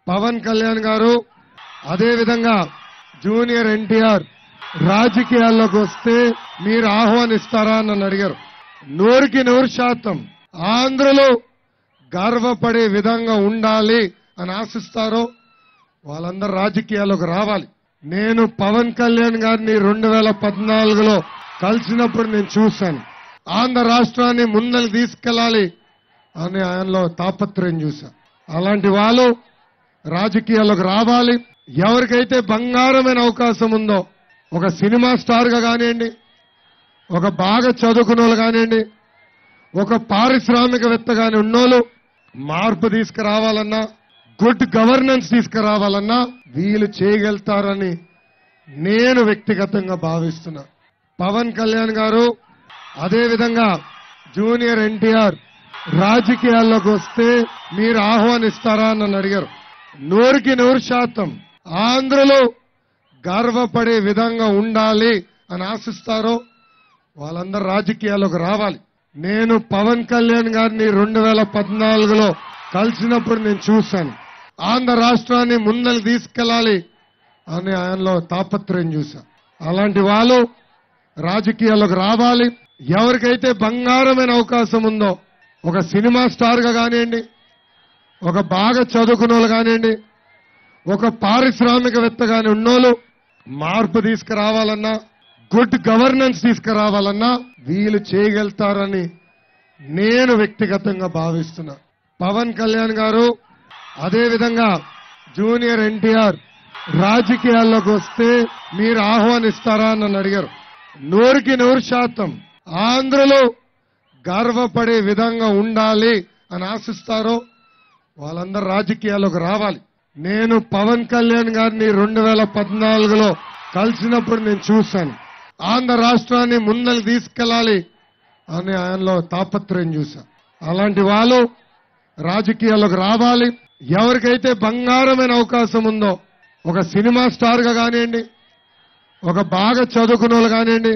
పవన్ కళ్యాణ్ గారు అదే విధంగా జూనియర్ ఎన్టీఆర్ రాజకీయాల్లోకి వస్తే మీరు ఆహ్వానిస్తారా అని నన్ను అడిగారు నూరుకి నూరు శాతం ఆంధ్రలో గర్వపడే విధంగా ఉండాలి అని ఆశిస్తారో వాళ్ళందరూ రాజకీయాల్లోకి రావాలి నేను పవన్ కళ్యాణ్ గారిని రెండు వేల పద్నాలుగులో కలిసినప్పుడు నేను చూశాను ఆంధ్ర రాష్ట్రాన్ని ముందలు తీసుకెళ్ళాలి అని ఆయనలో తాపత్రయం చూశా అలాంటి వాళ్ళు రాజకీయాల్లోకి రావాలి ఎవరికైతే బంగారమైన అవకాశం ఉందో ఒక సినిమా స్టార్ గా కానివ్వండి ఒక బాగా చదువుకున్న వాళ్ళు కానివ్వండి ఒక పారిశ్రామికవేత్త కాని ఉన్నోళ్ళు మార్పు తీసుకురావాలన్నా గుడ్ గవర్నెన్స్ తీసుకురావాలన్నా వీళ్ళు చేయగలుగుతారని నేను వ్యక్తిగతంగా భావిస్తున్నా పవన్ కళ్యాణ్ గారు అదే విధంగా జూనియర్ ఎన్టీఆర్ రాజకీయాల్లోకి వస్తే మీరు ఆహ్వానిస్తారా అని నన్ను అడిగారు నూరుకి నూరు శాతం ఆంధ్రలో గర్వపడే విధంగా ఉండాలి అని ఆశిస్తారో వాళ్ళందరూ రాజకీయాల్లోకి రావాలి నేను పవన్ కళ్యాణ్ గారిని రెండు వేల పద్నాలుగులో కలిసినప్పుడు నేను చూశాను ఆంధ్ర రాష్ట్రాన్ని ముందలు తీసుకెళ్ళాలి అని ఆయనలో తాపత్రయం చూశా అలాంటి వాళ్ళు రాజకీయాల్లోకి రావాలి ఎవరికైతే బంగారమైన అవకాశం ఉందో ఒక సినిమా స్టార్ గా కానివ్వండి ఒక బాగా చదువుకున్న వాళ్ళు కానివ్వండి ఒక పారిశ్రామికవేత్త కాని ఉన్నోళ్ళు మార్పు తీసుకురావాలన్నా గుడ్ గవర్నెన్స్ తీసుకురావాలన్నా వీళ్ళు చేయగలుగుతారని నేను వ్యక్తిగతంగా భావిస్తున్నా పవన్ కళ్యాణ్ గారు అదే విధంగా జూనియర్ ఎన్టీఆర్ రాజకీయాల్లోకి వస్తే మీరు ఆహ్వానిస్తారా అని నన్ను అడిగారు నూరుకి నూరు శాతం ఆంధ్రలో గర్వపడే విధంగా ఉండాలి అని ఆశిస్తారో వాళ్ళందరూ రాజకీయాల్లోకి రావాలి నేను పవన్ కళ్యాణ్ గారిని రెండు వేల పద్నాలుగులో కలిసినప్పుడు నేను చూశాను ఆంధ్ర రాష్ట్రాన్ని ముందలు తీసుకెళ్ళాలి అని ఆయనలో తాపత్రయం చూశా అలాంటి వాళ్ళు రాజకీయాల్లోకి రావాలి ఎవరికైతే బంగారమైన అవకాశం ఉందో ఒక సినిమా స్టార్ గా కానివ్వండి ఒక బాగా చదువుకున్న వాళ్ళు కానివ్వండి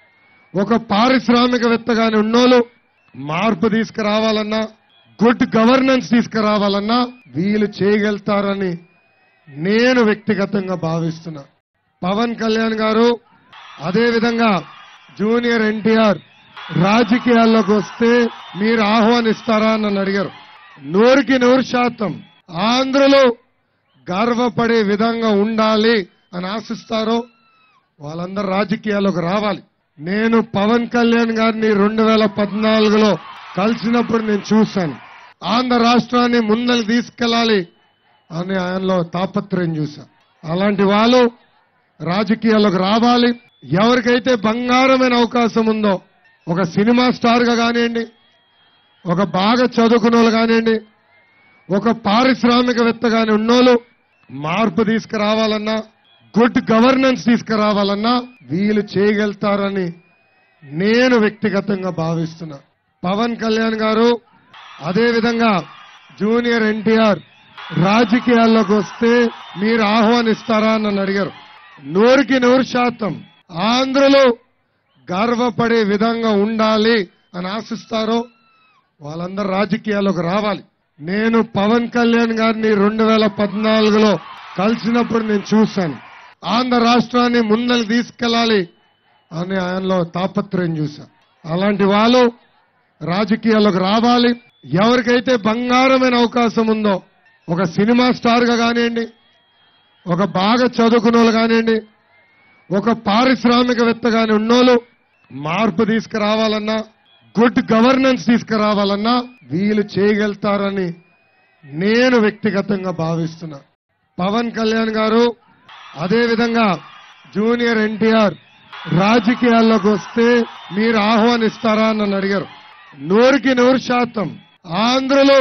ఒక పారిశ్రామికవేత్త కాని ఉన్నోళ్ళు మార్పు తీసుకురావాలన్నా గుడ్ గవర్నెన్స్ తీసుకురావాలన్నా వీళ్ళు చేయగలుగుతారని నేను వ్యక్తిగతంగా భావిస్తున్నా పవన్ కళ్యాణ్ గారు అదే విధంగా జూనియర్ ఎన్టీఆర్ రాజకీయాల్లోకి వస్తే మీరు ఆహ్వానిస్తారా అని నన్ను అడిగారు నూరుకి నూరు శాతం ఆంధ్రలో గర్వపడే విధంగా ఉండాలి అని ఆశిస్తారో వాళ్ళందరూ రాజకీయాల్లోకి రావాలి నేను పవన్ కళ్యాణ్ గారిని రెండు వేల పద్నాలుగులో కలిసినప్పుడు నేను చూశాను ఆంధ్ర రాష్ట్రాన్ని ముందలు తీసుకెళ్ళాలి అని ఆయనలో తాపత్రయం చూశా అలాంటి వాళ్ళు రాజకీయాల్లోకి రావాలి ఎవరికైతే బంగారమైన అవకాశం ఉందో ఒక సినిమా స్టార్ గా కానివ్వండి ఒక బాగా చదువుకున్న వాళ్ళు కానివ్వండి ఒక పారిశ్రామికవేత్త కాని ఉన్నోళ్ళు మార్పు తీసుకురావాలన్నా గుడ్ గవర్నెన్స్ తీసుకురావాలన్నా వీళ్ళు చేయగలుగుతారని నేను వ్యక్తిగతంగా భావిస్తున్నా పవన్ కళ్యాణ్ గారు అదే విధంగా జూనియర్ ఎన్టీఆర్ రాజకీయాల్లోకి వస్తే మీరు ఆహ్వానిస్తారా అని నన్ను అడిగారు నూరుకి నూరు శాతం ఆంధ్రలో గర్వపడే విధంగా ఉండాలి అని ఆశిస్తారో వాళ్ళందరూ రాజకీయాల్లోకి రావాలి నేను పవన్ కళ్యాణ్ గారిని రెండు వేల పద్నాలుగులో కలిసినప్పుడు నేను చూశాను ఆంధ్ర రాష్ట్రాన్ని ముందలు తీసుకెళ్ళాలి అని ఆయనలో తాపత్రయం చూశా అలాంటి వాళ్ళు రాజకీయాల్లోకి రావాలి ఎవరికైతే బంగారమైన అవకాశం ఉందో ఒక సినిమా స్టార్ గా కానివ్వండి ఒక బాగా చదువుకున్న వాళ్ళు కానివ్వండి ఒక పారిశ్రామికవేత్త కాని ఉన్నోళ్ళు మార్పు తీసుకురావాలన్నా గుడ్ గవర్నెన్స్ తీసుకురావాలన్నా వీళ్ళు చేయగలుగుతారని నేను వ్యక్తిగతంగా భావిస్తున్నా పవన్ కళ్యాణ్ గారు అదే విధంగా జూనియర్ ఎన్టీఆర్ రాజకీయాల్లోకి వస్తే మీరు ఆహ్వానిస్తారా అని నన్ను అడిగారు నూరుకి నూరు శాతం ఆంధ్రలో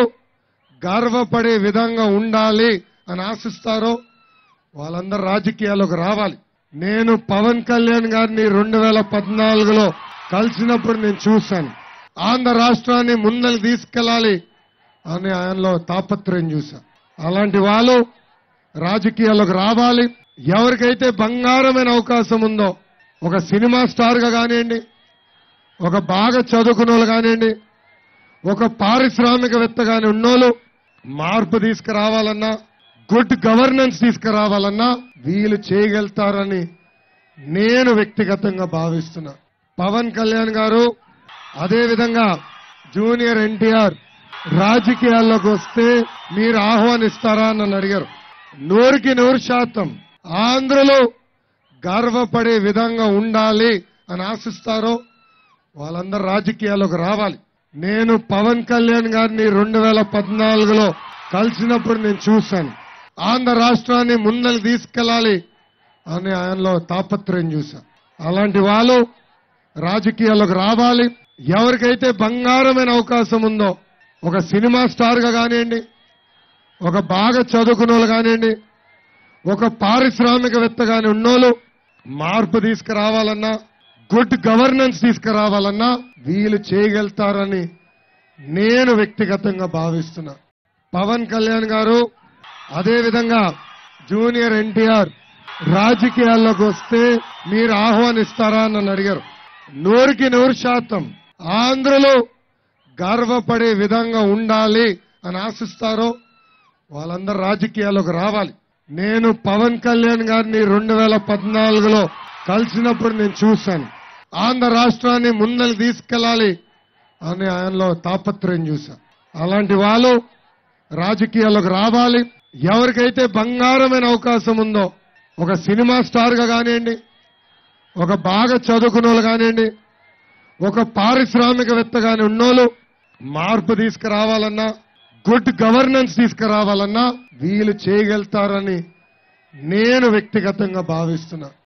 గర్వపడే విధంగా ఉండాలి అని ఆశిస్తారో వాళ్ళందరూ రాజకీయాల్లోకి రావాలి నేను పవన్ కళ్యాణ్ గారిని రెండు వేల పద్నాలుగులో కలిసినప్పుడు నేను చూశాను ఆంధ్ర రాష్ట్రాన్ని ముందలు తీసుకెళ్ళాలి అని ఆయనలో తాపత్రయం చూశా అలాంటి వాళ్ళు రాజకీయాల్లోకి రావాలి ఎవరికైతే బంగారమైన అవకాశం ఉందో ఒక సినిమా స్టార్ గా కానివ్వండి ఒక బాగా చదువుకున్న వాళ్ళు కానివ్వండి ఒక పారిశ్రామికవేత్త కాని ఉన్నోళ్ళు మార్పు తీసుకురావాలన్నా గుడ్ గవర్నెన్స్ తీసుకురావాలన్నా వీళ్ళు చేయగలుగుతారని నేను వ్యక్తిగతంగా భావిస్తున్నా పవన్ కళ్యాణ్ గారు అదే విధంగా జూనియర్ ఎన్టీఆర్ రాజకీయాల్లోకి వస్తే మీరు ఆహ్వానిస్తారా అని నన్ను అడిగారు నూరుకి నూరు శాతం ఆంధ్రలో గర్వపడే విధంగా ఉండాలి అని ఆశిస్తారో వాళ్ళందరూ రాజకీయాల్లోకి రావాలి నేను పవన్ కళ్యాణ్ గారిని రెండు వేల పద్నాలుగులో కలిసినప్పుడు నేను చూశాను ఆంధ్ర రాష్ట్రాన్ని ముందలు తీసుకెళ్ళాలి అని ఆయనలో తాపత్రయం చూశాను అలాంటి వాళ్ళు రాజకీయాల్లోకి రావాలి ఎవరికైతే బంగారమైన అవకాశం ఉందో ఒక సినిమా స్టార్గా కానివ్వండి ఒక బాగా చదువుకున్న వాళ్ళు కానివ్వండి ఒక పారిశ్రామికవేత్త కాని ఉన్నోళ్ళు మార్పు తీసుకురావాలన్నా గుడ్ గవర్నెన్స్ తీసుకురావాలన్నా వీళ్ళు చేయగలుగుతారని నేను వ్యక్తిగతంగా భావిస్తున్నా పవన్ కళ్యాణ్ గారు అదే విధంగా జూనియర్ ఎన్టీఆర్ రాజకీయాల్లోకి వస్తే మీరు ఆహ్వానిస్తారా అని నన్ను అడిగారు నూరుకి నూరు శాతం ఆంధ్రలో గర్వపడే విధంగా ఉండాలి అని ఆశిస్తారో వాళ్ళందరూ రాజకీయాల్లోకి రావాలి నేను పవన్ కళ్యాణ్ గారిని రెండు వేల పద్నాలుగులో కలిసినప్పుడు నేను చూశాను ఆంధ్ర రాష్ట్రాన్ని ముందలు తీసుకెళ్ళాలి అని ఆయనలో తాపత్రయం చూశాను అలాంటి వాళ్ళు రాజకీయాల్లోకి రావాలి ఎవరికైతే బంగారమైన అవకాశం ఉందో ఒక సినిమా స్టార్గా కానివ్వండి ఒక బాగా చదువుకున్న వాళ్ళు కానివ్వండి ఒక పారిశ్రామికవేత్త కాని ఉన్నోళ్ళు మార్పు తీసుకురావాలన్నా గుడ్ గవర్నెన్స్ తీసుకురావాలన్నా వీళ్ళు చేయగలుగుతారని నేను వ్యక్తిగతంగా భావిస్తున్నా